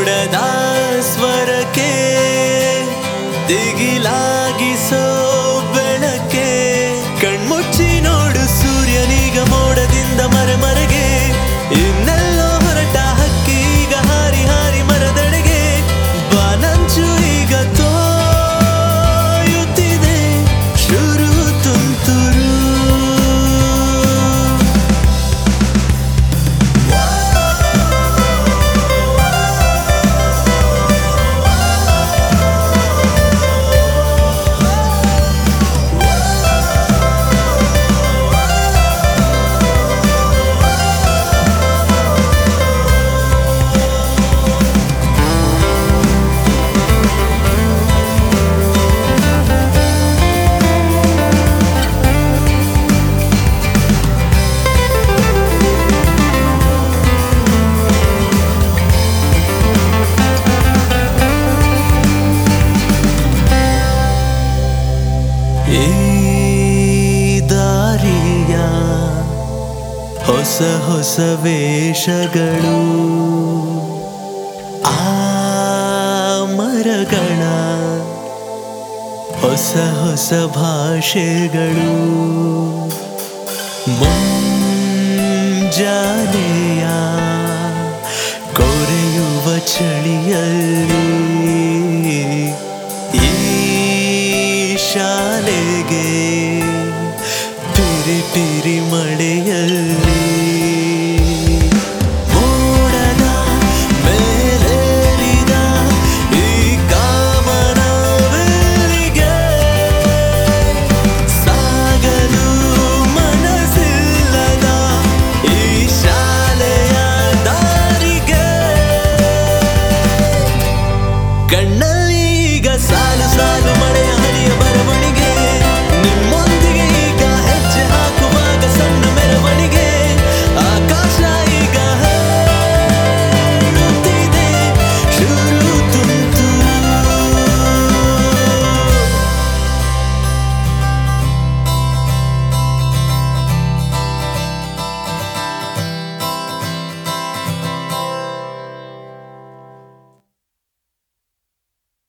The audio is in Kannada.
ಮೋಡದ ಸ್ವರಕ್ಕೆ ದಿಗಿಲಾಗಿಸೋ ಬೆಳಕೆ ಕಣ್ಮುಚ್ಚಿ ನೋಡು ಸೂರ್ಯನೀಗ ಮೋಡದಿಂದ ಮರೆಮರೆಗೆ ಇನ್ನೆಲ್ಲೋ ಹೊರಟ ಹಕ್ಕಿ ಈಗ ಹಾರಿ ಹಾರಿ ಮರದೆಡೆಗೆ ಬಾನಂಚು ಈಗ ತೋಯುತ್ತಿದೆ ಶುರು ತುಂತುರು ಈ ದಾರಿಯ ಹೊಸ ಹೊಸ ವೇಷಗಳು ಆ ಮರಗಳ ಹೊಸ ಹೊಸ ಭಾಷೆಗಳು ಮುಂಜಾನೆಯ ಕೊರೆಯುವ ಚಳಿಯಲ್ಲಿ ಈ ಶಾಲೆಗೆ ಪಿರಿ ಪಿರಿ ಮಳೆಯಲ್ಲಿ ಮೋಡದ ಮೇಲೇರಿದ ಈ ಕಾಮನವೆಲ್ಲಿಗೆ ಸಾಗಲು ಮನಸ್ಸಿಲ್ಲದ ಈ ಶಾಲೆಯ ದಾರಿಗೆ ಕಣ್ಣ